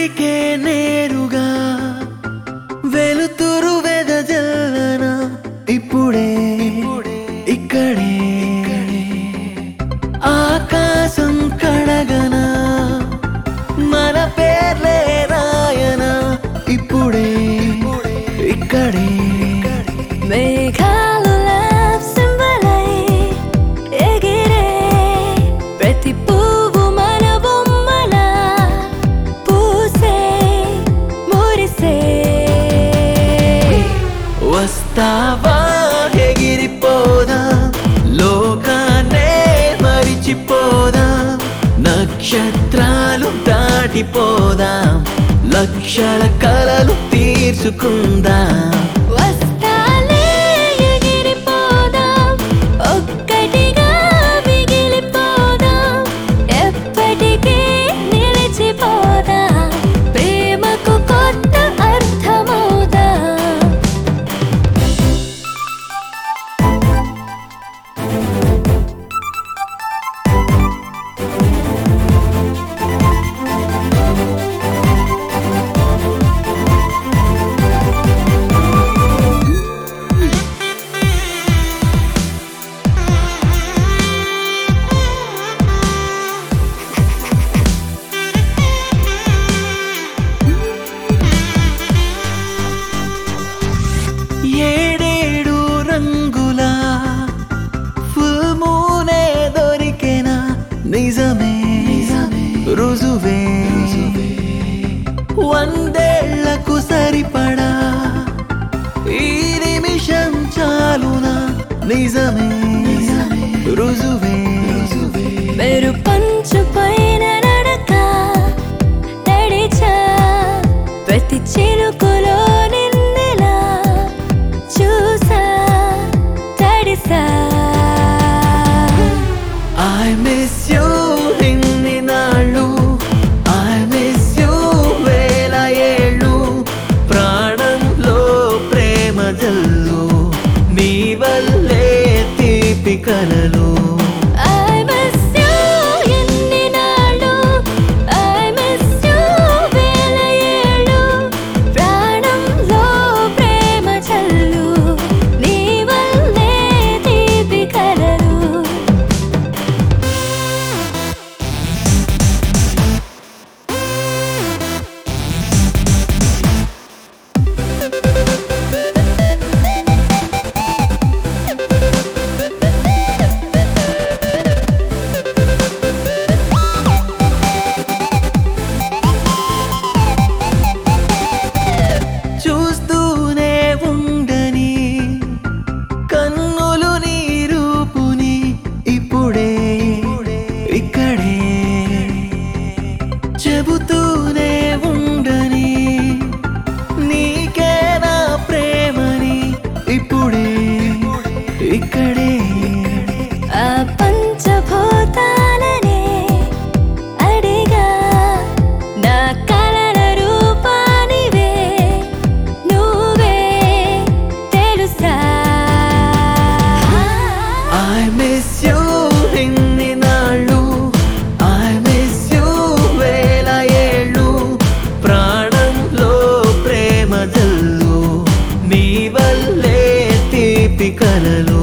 ఇంటికే నేరుగా వెలుతురు వెదజల్లన ఇప్పుడే ఇక్కడే ఆకాశం కడగన మన పేర్లే రాయన ఇప్పుడే ఇక్కడే మేఘాలు సింబలై ఎగిరే ప్రతి పువ్వు మన బొమ్మల పూసే మురిసే వస్తావా ఎగిరిపోదా లోకాన్నే మరిచిపోదా నక్షత్రాలు దాటిపోదాం లక్షల కలలు తీర్చుకుందాం వస్తాలే ఎగిరిపోదాం ఒక్కటిగా మిగిలిపోదాం ఎప్పటికీ నిలిచిపోదాం ప్రేమకు కొత్త అర్థమవుదాం ఏడేడు రంగుల ఫుల్ మూనే దొరికెనా నిజమే రుజువే వందేళ్లకు సరిపడా ఈ నిమిషం చాలునా నిజమే రుజువే మెరు పంచు పైన నడక నడిచా ప్రతి చిలుకులో నిన్నెలా చూసా తడిసా ఐ మిస్ యూ ఇన్ని నాళ్ళు ఐ మిస్ యూ వేల ఏళ్ళు ప్రాణంలో ప్రేమ జల్లు నీ వల్లే తీపి కలలు I miss you ఎన్ని నాళ్ళు I miss you వేల ఏళ్ళు ప్రాణంలో ప్రేమ చల్లు నీ వల్లే తీపి కలలు చూస్తూనే ఉండని కన్నులు నీ రూపుని ఇప్పుడే ఇక్కడే చెబుతూనే ఉండని నీకే నా ప్రేమని ఇప్పుడే ఇక్కడే ఆ పంచభూతాలనే అడిగా నా కలల రూపానివే నువ్వే తెలుసా ఐ మిస్ యూ ఇన్ని నాళ్ళు ఐ మిస్ యూ వేల ఏళ్ళు ప్రాణంలో ప్రేమ జల్లు నీ వల్లే తీపి కలలు